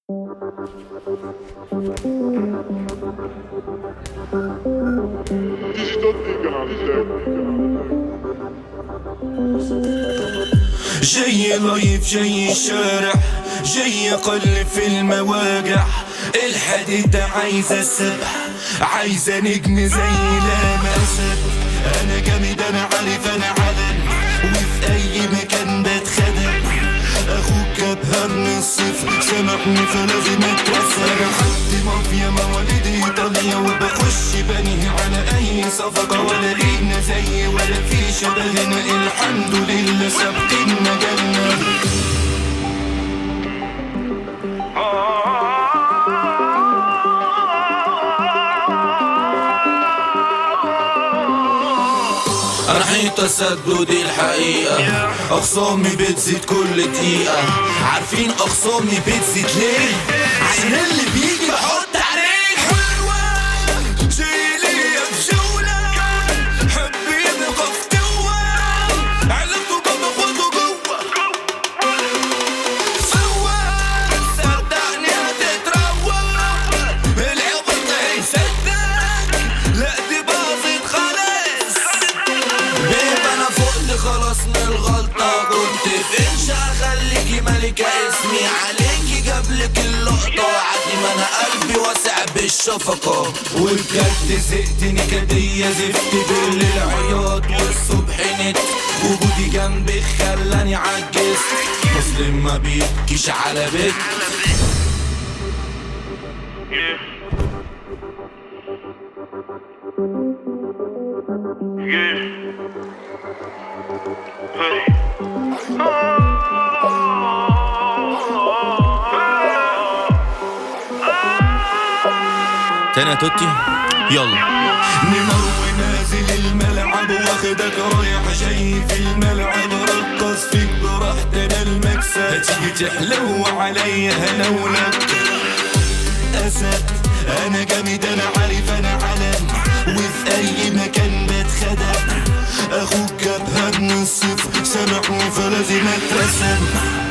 جاي لايف جاي الشارع جاي اقلب في المواقع الحديدة عايزة السبح عايزة نجم زي لامسة انا جامد انا عارف انا علم وفي اي مكان بتخدم اخوك ابهر من الصفر سامحني فلازم اتوسع انا حد مافيا مواليد ايطاليا وبخش بني على اي صفقة ولا لينا زي ولا في شبهنا الحمد لله سابقين مجالنا انا حيط تسدد الحقيقة اخصامي بتزيد كل دقيقة عارفين اخصامي بتزيد ليه؟ عشان اللي بيجي بحط عليه حلوة شيلي في جولة حبيبي قفتوة علاقته بمخوضه جوه سوا صدقني هتتروق العبط هيصدق لا دي باظت خلاص بيب انا فقت خلاص من الغلطة كنت فينش هخليكي ملكة اسمي عليكي جابلك اللقطة عادي ما انا قلبي واسع بالشفقة وبجد زهقت نكدية زفت بالليل عياط والصبح نت وجودي جنبك خلاني عجزت مسلم ما بيبكيش على بيت تاني يا توتي يلا نمر ونازل الملعب واخدك رايح جاي في الملعب رقص فيك براحتنا المكسب هتيجي تحلو عليا هنولك اسد انا جامد انا عارف انا علم وفي اي مكان بتخدم اخوك ابهر من الصفر سامحني فلازم اترسم